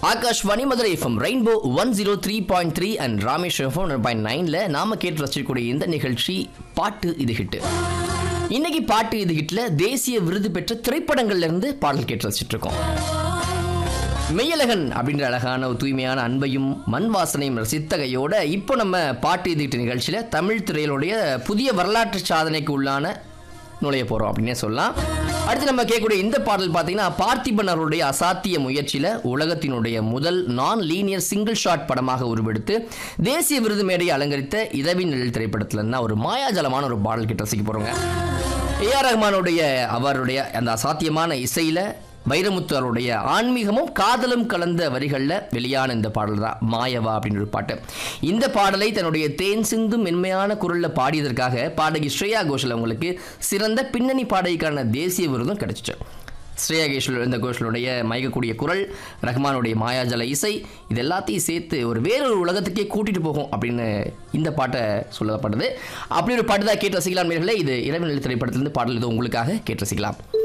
Akashvani Madurai FM rainbow one zero three point three and ராமேஷ் FM point நைனில் நாம கேட்டு ரசிக்கக்கூடிய இந்த நிகழ்ச்சி பாட்டு இது ஹிட் இன்னைக்கு பாட்டு இது ஹிட்ல தேசிய விருது பெற்ற திரைப்படங்கள்ல இருந்து பாடல் கேட்டு ரசிச்சிட்டு இருக்கோம் மெய்யழகன் அப்படின்ற அழகான ஒரு தூய்மையான அன்பையும் மண் வாசனையும் ரசித்தகையோட இப்போ நம்ம பாட்டு இது ஹிட் நிகழ்ச்சியில் தமிழ் திரையினுடைய புதிய வரலாற்று சாதனைக்கு உள்ளான நுழைய போகிறோம் அப்படின்னே சொல்லலாம் அடுத்து நம்ம கேட்கக்கூடிய இந்த பாடல் பார்த்தீங்கன்னா பார்த்திபன் அவருடைய அசாத்திய முயற்சியில் உலகத்தினுடைய முதல் நான் லீனியர் சிங்கிள் ஷாட் படமாக உருவெடுத்து தேசிய விருது மேடையை அலங்கரித்த இதவின் நிழல் திரைப்படத்துல இருந்தா ஒரு மாயாஜலமான ஒரு பாடல் கிட்ட ரசிக்க போகிறோங்க ஏஆர் ரஹ்மானுடைய அவருடைய அந்த அசாத்தியமான இசையில் வைரமுத்து அவருடைய ஆன்மீகமும் காதலும் கலந்த வரிகளில் வெளியான இந்த பாடல் தான் மாயவா அப்படின்ற ஒரு பாட்டு இந்த பாடலை தன்னுடைய தேன் சிந்தும் மென்மையான குரலில் பாடியதற்காக பாடகி ஸ்ரேயா கோஷல் அவங்களுக்கு சிறந்த பின்னணி பாடகிக்கான தேசிய விருதும் கிடைச்சிச்சு ஸ்ரேயா கேஷல் இந்த கோஷலுடைய மயக்கக்கூடிய குரல் ரஹ்மானுடைய மாயாஜல இசை இது எல்லாத்தையும் சேர்த்து ஒரு வேறொரு உலகத்துக்கே கூட்டிட்டு போகும் அப்படின்னு இந்த பாட்டை சொல்லப்படுது அப்படி ஒரு பாட்டு தான் கேட்டு ரசிக்கலாம் நேயர்களே. இது இரவு நிலை திரைப்படத்திலிருந்து பாடல் இது உங்களுக்காக கேட்டு ரசிக்கலாம்